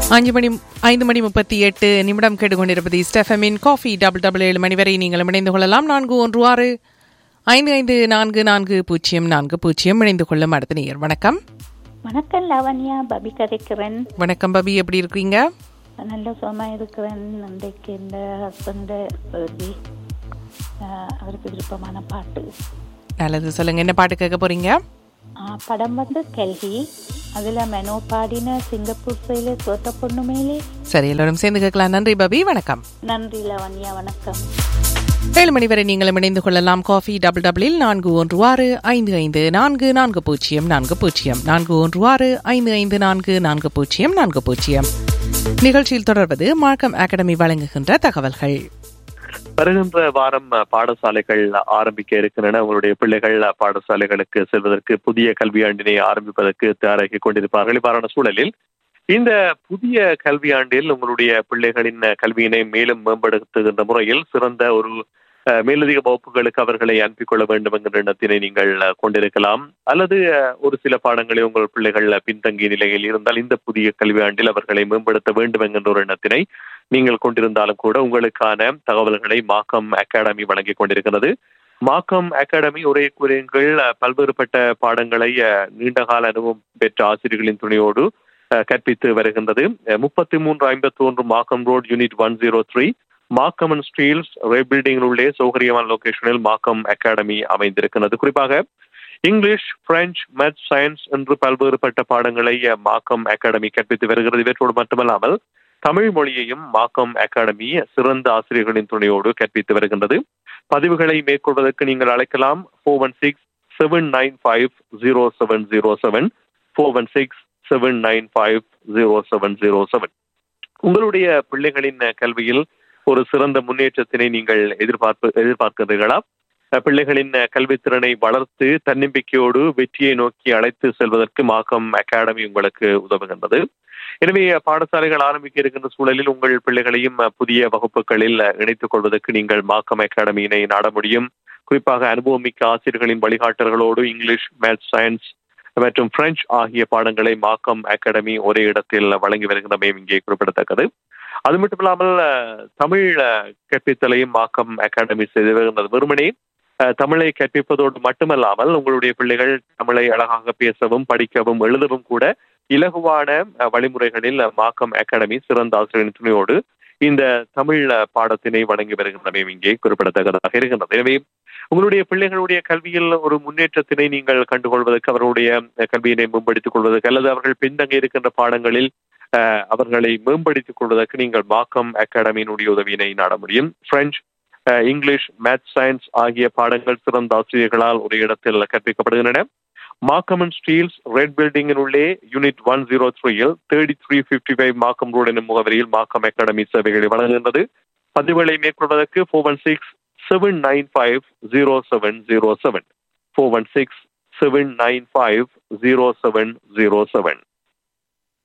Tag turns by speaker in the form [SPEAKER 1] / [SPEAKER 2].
[SPEAKER 1] அஞ்சு மணி ஐந்து மணி முப்பத்தி எட்டு நிமிடம் கேட்டுக்கொண்டிருப்பது ஸ்டெஃபமின் காஃபி டபுள் டபுள் ஏழு மணி வரை நீங்கள் இணைந்து கொள்ளலாம் நான்கு ஒன்று ஆறு ஐந்து ஐந்து நான்கு நான்கு பூஜ்ஜியம் நான்கு பூஜ்ஜியம் இணைந்து கொள்ளும் அடுத்த நேயர் வணக்கம்
[SPEAKER 2] வணக்கம் லாவண்யா பபி கதைக்கிறேன்
[SPEAKER 1] வணக்கம் பபி எப்படி இருக்கீங்க
[SPEAKER 2] நல்ல சுகமா இருக்கிறேன் இன்றைக்கு இந்த ஹஸ்பண்ட் பர்த்டே அவருக்கு விருப்பமான பாட்டு
[SPEAKER 1] நல்லது சொல்லுங்க என்ன பாட்டு கேட்க போறீங்க
[SPEAKER 2] ஆ, படம் வந்து கெல்கி அதுல மெனோ பாடின சிங்கப்பூர் செயல சோத்த பொண்ணு மேலே
[SPEAKER 1] சரி எல்லாரும் சேர்ந்து கேட்கலாம் நன்றி பபி வணக்கம்
[SPEAKER 2] நன்றி லாவண்யா வணக்கம்
[SPEAKER 1] ஏழு மணி வரை நீங்கள் இணைந்து கொள்ளலாம் காஃபி டபுள் டபுளில் நான்கு ஒன்று ஆறு ஐந்து ஐந்து நான்கு நான்கு பூஜ்ஜியம் நான்கு பூஜ்ஜியம் நான்கு ஒன்று ஆறு ஐந்து ஐந்து நான்கு நான்கு பூஜ்ஜியம் நான்கு பூஜ்ஜியம் நிகழ்ச்சியில் தொடர்வது மார்க்கம் அகாடமி வழங்குகின்ற தகவல்கள்
[SPEAKER 3] வருகின்ற வாரம் அஹ், பாடசாலைகள் ஆரம்பிக்க இருக்கின்றன உங்களுடைய பிள்ளைகள் அஹ், பாடசாலைகளுக்கு செல்வதற்கு புதிய கல்வியாண்டினை ஆரம்பிப்பதற்கு தயாராகி கொண்டிருப்பார்கள் இவ்வாறான சூழலில் இந்த புதிய கல்வியாண்டில் உங்களுடைய பிள்ளைகளின் அஹ், கல்வியினை மேலும் மேம்படுத்துகின்ற முறையில் சிறந்த ஒரு அஹ், மேலதிக வகுப்புகளுக்கு அவர்களை அனுப்பிக் கொள்ள வேண்டும் என்கிற எண்ணத்தினை நீங்கள் அஹ், கொண்டிருக்கலாம் அல்லது அஹ், ஒரு சில பாடங்களை உங்கள் பிள்ளைகள் அஹ், பின்தங்கிய நிலையில் இருந்தால் இந்த புதிய கல்வியாண்டில் அவர்களை மேம்படுத்த வேண்டும் என்கின்ற ஒரு எண்ணத்தினை நீங்கள் கொண்டிருந்தாலும் கூட உங்களுக்கான தகவல்களை மாக்கம் அகாடமி வழங்கிக் கொண்டிருக்கிறது மாக்கம் அகாடமி ஒரே கூறியங்கள் பல்வேறுபட்ட பாடங்களை அஹ், நீண்டகால அனுபவம் பெற்ற ஆசிரியர்களின் துணையோடு அஹ், கற்பித்து வருகின்றது முப்பத்தி மூன்று ஐம்பத்தி ஒன்று Markham road unit one zero three Markham and Steeles red building உள்ளே சௌகரியமான லொகேஷனில் மாக்கம் அகாடமி அமைந்திருக்கிறது குறிப்பாக இங்கிலீஷ் பிரெஞ்சு மேத்ஸ் சயின்ஸ் என்று பல்வேறுபட்ட பாடங்களை அஹ், மாக்கம் அகாடமி கற்பித்து வருகிறது இவற்றோடு மட்டுமல்லாமல் தமிழ் மொழியையும் மாக்கம் அகாடமி சிறந்த ஆசிரியர்களின் துணையோடு கற்பித்து வருகின்றது பதிவுகளை மேற்கொள்வதற்கு நீங்கள் அழைக்கலாம் four one six seven nine five zero seven zero seven four one six seven nine five zero seven zero seven உங்களுடைய பிள்ளைகளின் கல்வியில் ஒரு சிறந்த முன்னேற்றத்தினை நீங்கள் எதிர்பார்ப்பு எதிர்பார்க்கிறீர்களா அஹ் பிள்ளைகளின் கல்வித்திறனை வளர்த்து தன்னம்பிக்கையோடு வெற்றியை நோக்கி அழைத்து செல்வதற்கு மாக்கம் அகாடமி உங்களுக்கு உதவுகின்றது எனவே பாடசாலைகள் ஆரம்பிக்க இருக்கின்ற சூழலில் உங்கள் பிள்ளைகளையும் அஹ், புதிய வகுப்புகளில் அஹ், இணைத்துக் கொள்வதற்கு நீங்கள் மாக்கம் அகாடமியினை நாட முடியும் குறிப்பாக அனுபவமிக்க ஆசிரியர்களின் வழிகாட்டல்களோடு இங்கிலீஷ் மேத்ஸ் சயின்ஸ் மற்றும் பிரெஞ்சு ஆகிய பாடங்களை மாக்கம் அகாடமி ஒரே இடத்தில் வழங்கி வருகின்றமை இங்கே குறிப்பிடத்தக்கது அது மட்டும் இல்லாமல் அஹ், தமிழ் அஹ், கற்பித்தலையும் மாக்கம் அகாடமி செய்து வருகின்றது வெறுமனே அஹ், தமிழை கற்பிப்பதோடு மட்டுமல்லாமல் உங்களுடைய பிள்ளைகள் தமிழை அழகாக பேசவும் படிக்கவும் எழுதவும் கூட இலகுவான அஹ், வழிமுறைகளில் அஹ், மாக்கம் அகாடமி சிறந்த ஆசிரியரின் துணையோடு இந்த தமிழ் அஹ், பாடத்தினை வழங்கி வருகின்றமை இங்கே குறிப்பிடத்தக்கதாக இருக்கின்றது எனவே உங்களுடைய பிள்ளைகளுடைய கல்வியில் ஒரு முன்னேற்றத்தினை நீங்கள் கண்டுகொள்வதற்கு அவர்களுடைய அஹ், கல்வியினை மேம்படுத்திக் கொள்வதற்கு அல்லது அவர்கள் பின்தங்கி இருக்கின்ற பாடங்களில் அஹ், அவர்களை மேம்படுத்திக் கொள்வதற்கு நீங்கள் மாக்கம் அகாடமியினுடைய உதவியினை நாட முடியும் பிரெஞ்சு அஹ், இங்கிலீஷ் மேத்ஸ் சயின்ஸ் ஆகிய பாடங்கள் சிறந்த ஆசிரியர்களால் ஒரு இடத்தில் கற்பிக்கப்படுகின்றன மாக்கம் அண்ட் ஸ்டீல்ஸ் ரெட் பில்டிங்கின் உள்ளே யூனிட் ஒன் ஜீரோ த்ரீயில் thirty three fifty five Markham road எனும் முகவரியில் மாக்கம் அகாடமி சேவைகளை வழங்குகின்றது பதிவுகளை மேற்கொள்வதற்கு four one six seven nine five zero seven zero seven four one six seven nine five zero seven zero seven